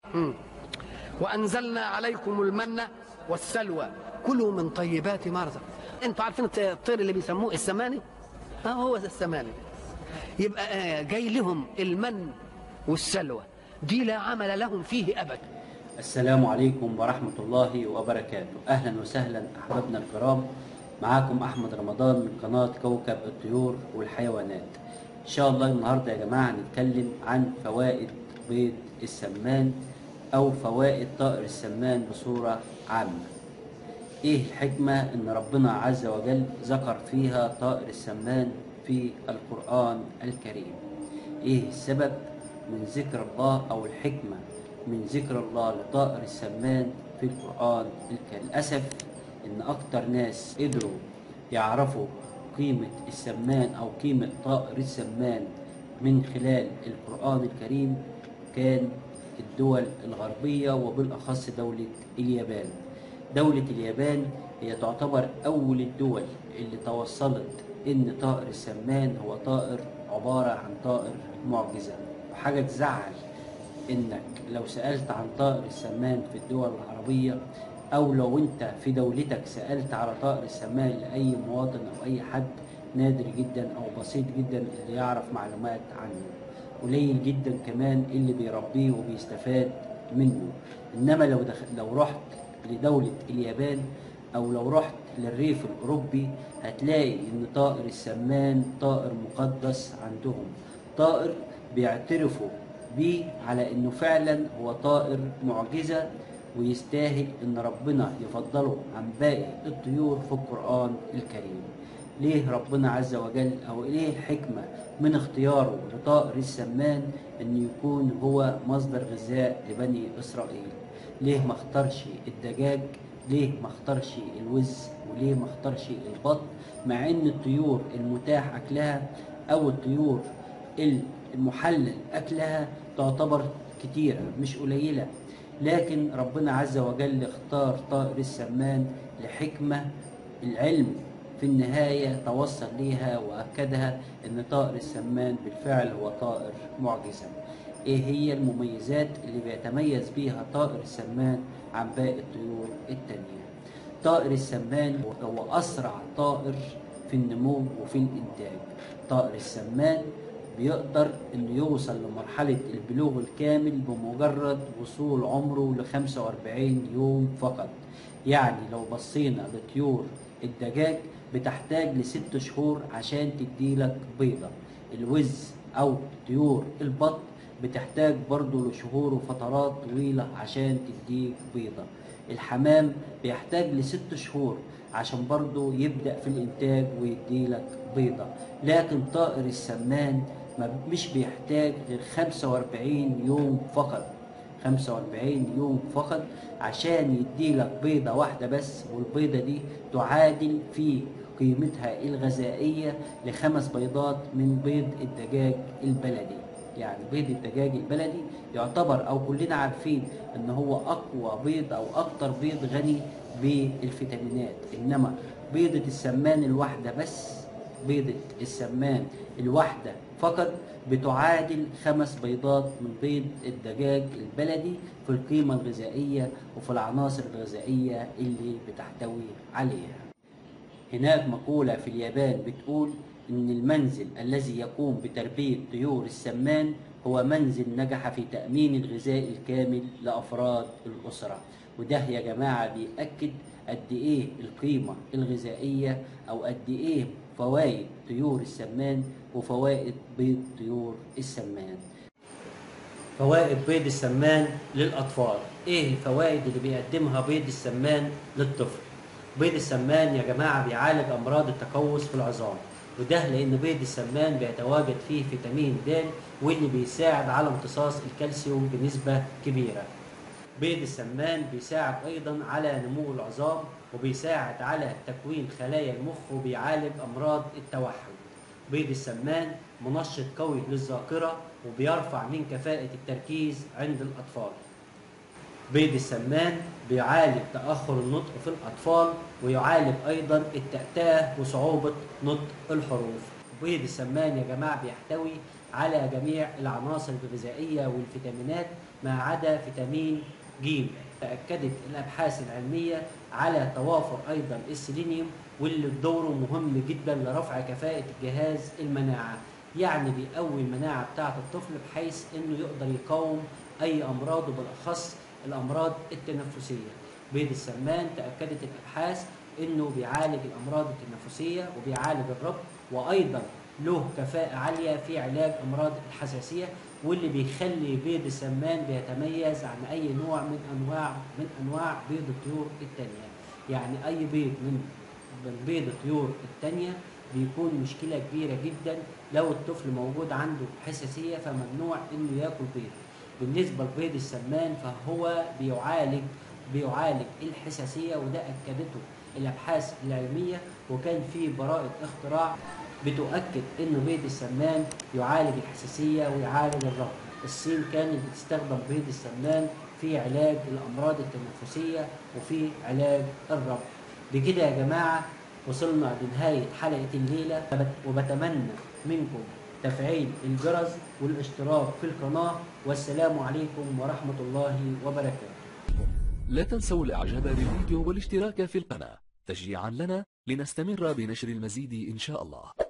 مم. وأنزلنا عليكم المن والسلوى كلوا من طيبات ما رزق انتوا عارفين الط- الطير اللي بيسموه السماني ها هو السماني يبقى آه، جاي لهم المن والسلوى دي لا عمل لهم فيه أبدا السلام عليكم ورحمة الله وبركاته أهلا وسهلا أحبابنا الكرام معاكم أحمد رمضان من قناة كوكب الطيور والحيوانات إن شاء الله النهاردة يا جماعة هنتكلم عن فوائد بيض السمان أو فوائد طائر السمان بصورة عامة ايه الحكمة ان ربنا عز وجل ذكر فيها طائر السمان في القرآن الكريم ايه السبب من ذكر الله او الحكمة من ذكر الله لطائر السمان في القرآن الكريم للأسف ان اكتر ناس قدروا يعرفوا قيمة السمان او قيمة طائر السمان من خلال القرآن الكريم كان الدول الغربية وبالأخص دولة اليابان دولة اليابان هي تعتبر أول الدول اللي توصلت إن طائر السمان هو طائر عبارة عن طائر معجزة وحاجة تزعل إنك لو سألت عن طائر السمان في الدول العربية أو لو أنت في دولتك سألت على طائر السمان لأي مواطن أو أي حد نادر جدا أو بسيط جدا اللي يعرف معلومات عنه قليل جدا كمان اللي بيربيه وبيستفاد منه انما لو دخل لو رحت لدولة اليابان او لو رحت للريف الاوروبي هتلاقي ان طائر السمان طائر مقدس عندهم طائر بيعترفوا بيه على انه فعلا هو طائر معجزة ويستاهل ان ربنا يفضله عن باقي الطيور في القرآن الكريم ليه ربنا عز وجل او ليه الحكمة من اختياره لطائر السمان ان يكون هو مصدر غذاء لبني اسرائيل ليه ما اختارش الدجاج ليه ما اختارش الوز وليه ما اختارش البط مع ان الطيور المتاح اكلها او الطيور المحلل اكلها تعتبر كتيرة مش قليلة لكن ربنا عز وجل اختار طائر السمان لحكمة العلم في النهاية توصل ليها وأكدها أن طائر السمان بالفعل هو طائر معجزة إيه هي المميزات اللي بيتميز بيها طائر السمان عن باقي الطيور التانية طائر السمان هو أسرع طائر في النمو وفي الإنتاج طائر السمان بيقدر انه يوصل لمرحلة البلوغ الكامل بمجرد وصول عمره ل 45 يوم فقط يعني لو بصينا لطيور الدجاج بتحتاج لست شهور عشان تديلك بيضة الوز او طيور البط بتحتاج برضه لشهور وفترات طويلة عشان تديك بيضة الحمام بيحتاج لست شهور عشان برضه يبدأ في الإنتاج ويديلك بيضة لكن طائر السمان ما مش بيحتاج غير 45 يوم فقط 45 يوم فقط عشان يديلك بيضة واحدة بس والبيضة دي تعادل في قيمتها الغذائية لخمس بيضات من بيض الدجاج البلدي يعني بيض الدجاج البلدي يعتبر او كلنا عارفين ان هو اقوى بيض او اكتر بيض غني بالفيتامينات انما بيضة السمان الواحدة بس بيضة السمان الواحدة فقط بتعادل خمس بيضات من بيض الدجاج البلدي في القيمة الغذائية وفي العناصر الغذائية اللي بتحتوي عليها هناك مقولة في اليابان بتقول إن المنزل الذي يقوم بتربية طيور السمان هو منزل نجح في تأمين الغذاء الكامل لأفراد الأسرة وده يا جماعة بيأكد قد إيه القيمة الغذائية أو قد إيه فوائد طيور السمان وفوائد بيض طيور السمان فوائد بيض السمان للأطفال إيه الفوائد اللي بيقدمها بيض السمان للطفل بيض السمان يا جماعة بيعالج أمراض التقوس في العظام وده لأن بيض السمان بيتواجد فيه فيتامين د واللي بيساعد على امتصاص الكالسيوم بنسبة كبيرة بيض السمان بيساعد أيضا على نمو العظام وبيساعد على تكوين خلايا المخ وبيعالج أمراض التوحد بيض السمان منشط قوي للذاكرة وبيرفع من كفاءة التركيز عند الأطفال بيض السمان بيعالج تأخر النطق في الأطفال ويعالج أيضا التأتاه وصعوبة نطق الحروف بيض السمان يا جماعة بيحتوي على جميع العناصر الغذائية والفيتامينات ما عدا فيتامين ج تأكدت الأبحاث العلمية على توافر أيضا السيلينيوم واللي دوره مهم جدا لرفع كفاءة جهاز المناعة يعني بيقوي المناعة بتاعة الطفل بحيث إنه يقدر يقاوم أي أمراض وبالأخص الأمراض التنفسية بيض السمان تأكدت الأبحاث إنه بيعالج الأمراض التنفسية وبيعالج الربط وأيضا له كفاءة عالية في علاج أمراض الحساسية واللي بيخلي بيض السمان بيتميز عن أي نوع من أنواع من أنواع بيض الطيور التانية يعني أي بيض من من بيض الطيور التانية بيكون مشكلة كبيرة جدا لو الطفل موجود عنده حساسية فممنوع إنه ياكل بيض بالنسبة لبيض السمان فهو بيعالج بيعالج الحساسية وده أكدته الأبحاث العلمية وكان في براءة اختراع بتؤكد إنه بيض السمان يعالج الحساسية ويعالج الربط الصين كانت بتستخدم بيض السمان في علاج الأمراض التنفسية وفي علاج الربط بكده يا جماعة وصلنا لنهاية حلقة الليلة وبتمنى منكم تفعيل الجرس والاشتراك في القناة والسلام عليكم ورحمة الله وبركاته لا تنسوا الاعجاب بالفيديو والاشتراك في القناة تشجيعا لنا لنستمر بنشر المزيد ان شاء الله